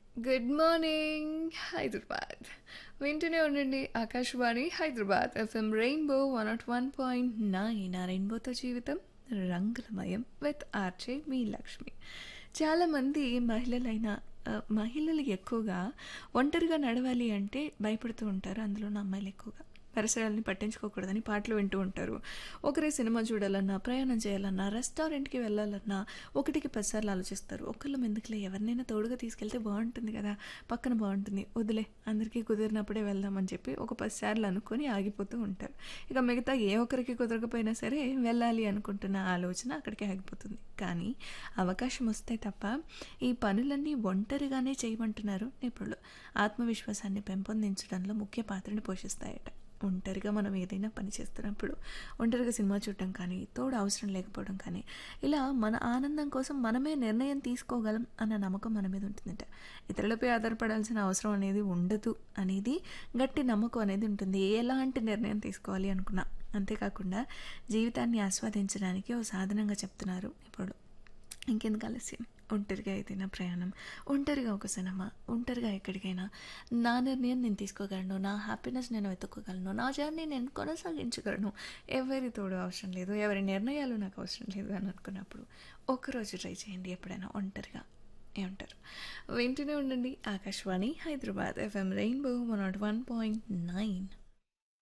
good morning Hyderabad వింటూనే ఉండండి Akashvani Hyderabad FM rainbow one naught one point nine ఆ రెయిన్బోతో జీవితం రంగులమయం విత్ ఆర్చే మీ లక్ష్మి చాలామంది మహిళలైన ఆ, మహిళలు ఎక్కువగా ఒంటరిగా నడవాలి అంటే భయపడుతూ ఉంటారు అందులో అమ్మాయిలు ఎక్కువగా పరిసరాలని పట్టించుకోకూడదని పాటలు వింటూ ఉంటారు ఒకరే సినిమా చూడాలన్నా ప్రయాణం చేయాలన్నా రెస్టారెంట్కి వెళ్ళాలన్నా ఒకటికి పదిసార్లు ఆలోచిస్తారు ఒకళ్ళ ఎందుకులే ఎవరినైనా తోడుగా తీసుకెళ్తే బాగుంటుంది కదా పక్కన బాగుంటుంది వదిలే అందరికీ కుదిరినప్పుడే వెళ్దామని చెప్పి ఒక పదిసార్లు అనుకొని ఆగిపోతూ ఉంటారు ఇక మిగతా ఏ ఒక్కరికి కుదరకపోయినా సరే వెళ్ళాలి అనుకుంటున్న ఆలోచన అక్కడికి ఆగిపోతుంది కానీ అవకాశం వస్తే తప్ప ఈ పనులన్నీ ఒంటరిగానే చేయమంటున్నారు నిపుణులు ఆత్మవిశ్వాసాన్ని పెంపొందించడంలో ముఖ్య పాత్రని పోషిస్తాయట ఒంటరిగా మనం ఏదైనా పని చేస్తున్నప్పుడు ఒంటరిగా సినిమా చూడటం కానీ తోడు అవసరం లేకపోవడం కానీ ఇలా మన ఆనందం కోసం మనమే నిర్ణయం తీసుకోగలం అన్న నమ్మకం మన మీద ఉంటుందంట ఇతరులపై ఆధారపడాల్సిన అవసరం అనేది ఉండదు అనేది గట్టి నమ్మకం అనేది ఉంటుంది ఎలాంటి నిర్ణయం తీసుకోవాలి అనుకున్నా అంతేకాకుండా జీవితాన్ని ఆస్వాదించడానికి ఓ సాధనంగా చెప్తున్నారు ఇప్పుడు ఇంకెందుకు ఆలస్యం ఒంటరిగా ఏదైనా ప్రయాణం ఒంటరిగా ఒక సినిమా ఒంటరిగా ఎక్కడికైనా నా నిర్ణయం నేను తీసుకోగలను నా హ్యాపీనెస్ నేను వెతుక్కోగలను నా జర్నీ నేను కొనసాగించగలను ఎవరి తోడు అవసరం లేదు ఎవరి నిర్ణయాలు నాకు అవసరం లేదు అని అనుకున్నప్పుడు ఒక్కరోజు ట్రై చేయండి ఎప్పుడైనా ఒంటరిగా ఏమంటారు వింటూనే ఉండండి Akashvani Hyderabad FM rainbow one naught one point nine